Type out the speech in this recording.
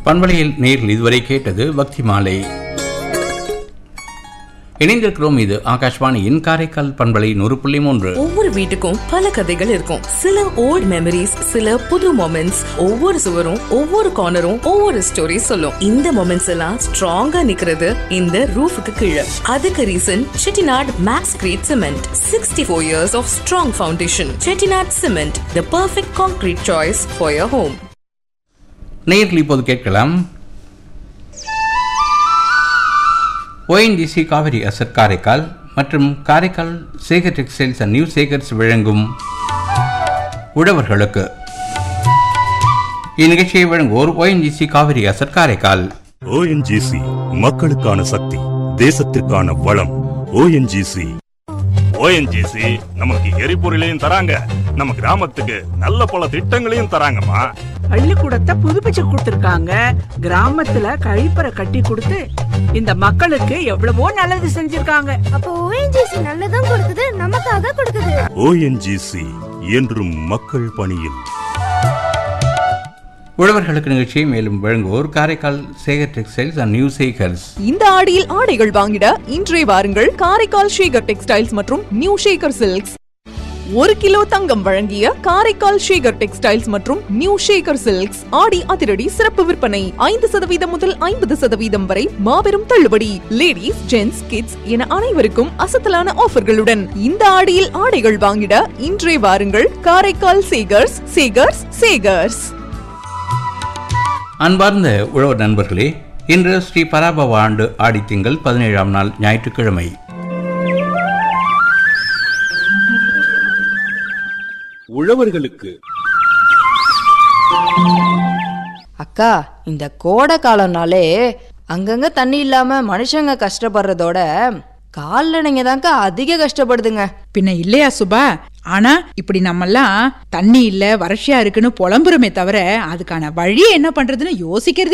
பண்பலையில் நேரில் இதுவரை கேட்டது பக்தி மாலை இணைந்திருக்கிறோம் இது ஆகாஷ்வாணியின் காரைக்கால் பண்பலை நூறு புள்ளி மூன்று ஒவ்வொரு வீட்டுக்கும் பல கதைகள் இருக்கும் சில ஓல்ட் மெமரிஸ் சில புது மொமெண்ட்ஸ் ஒவ்வொரு சுவரும் ஒவ்வொரு கார்னரும் ஒவ்வொரு ஸ்டோரி சொல்லும் இந்த மொமெண்ட்ஸ் எல்லாம் ஸ்ட்ராங்கா நிக்கிறது இந்த ரூஃபுக்கு கீழே அதுக்கு reason Chettinad max grade cement sixty four years of strong foundation Chettinad cement the perfect concrete choice for your home நேரில் இப்போது கேட்கலாம் ஓஎன்டிசி காவிரி அசட் காரைக்கால் மற்றும் Karaikal Sekar textiles and new Sekars வழங்கும் உழவர்களுக்கு இந்நிகழ்ச்சியை வழங்குவோர் ஓஎன்டிசி காவிரி அசட் காரைக்கால் ஓஎன்ஜிசி மக்களுக்கான சக்தி தேசத்திற்கான வளம் ஓஎன்ஜிசி ஓஎன்ஜிசி நமக்கு எரிபொருளையும் தராங்க நம்ம கிராமத்துக்கு நல்ல பல திட்டங்களையும் தராங்கம்மா பள்ளிக்கூடத்தை புதுப்பிச்சு கொடுத்திருக்காங்க கிராமத்துல கழிப்பறை கட்டி கொடுத்து இந்த மக்களுக்கு எவ்வளவோ நல்லது செஞ்சிருக்காங்க அப்போ ஓஎன்ஜிசி நல்லதும் கொடுக்குது நமக்காக கொடுக்குது ஓஎன்ஜிசி என்றும் மக்கள் பணியில் உழவர்களுக்கு நிகழ்ச்சியை மேலும் வழங்குவோர் Karaikal Sekar textiles and new Sekars இந்த ஆடியில் ஆடைகள் வாங்கிட இன்றே வாருங்கள் காரைக்கால் ஷேகர் டெக்ஸ்டைல்ஸ் மற்றும் நியூ ஷேகர் சில்க்ஸ் ஒரு கிலோ தங்கம் வழங்கிய காரைக்கால் ஷேகர் டெக்ஸ்டைல்ஸ் மற்றும் நியூ ஷேகர் சில்க்ஸ் ஆடி அதிரடி சிறப்பு விற்பனை ஐந்து சதவீதம் முதல் ஐம்பது சதவீதம் வரை மாபெரும் தள்ளுபடி லேடிஸ் ஜென்ட்ஸ் கிட்ஸ் என அனைவருக்கும் அசத்தலான ஆஃபர்களுடன் இந்த ஆடியில் ஆடைகள் வாங்கிட இன்றே வாருங்கள் காரைக்கால் சேகர்ஸ் சேகர்ஸ் சேகர்ஸ் அன்பார்ந்த உழவர் நண்பர்களே இன்று ஸ்ரீ பராபவ ஆண்டு ஆடித்திங்கள் பதினேழாம் நாள் ஞாயிற்றுக்கிழமை உழவர்களுக்கு அக்கா இந்த கோடை காலம்னாலே அங்கங்க தண்ணி இல்லாம மனுஷங்க கஷ்டப்படுறதோட கால்நடைங்க தான்க்கா அதிக கஷ்டப்படுதுங்க பின்ன இல்லையா சுபா ஆனா இப்படி நம்மெல்லாம் தண்ணி இல்ல வறட்சியா இருக்குன்னு புலம்புறமே தவிர அதுக்கான வழியை என்ன பண்றதுன்னு யோசிக்கிறதே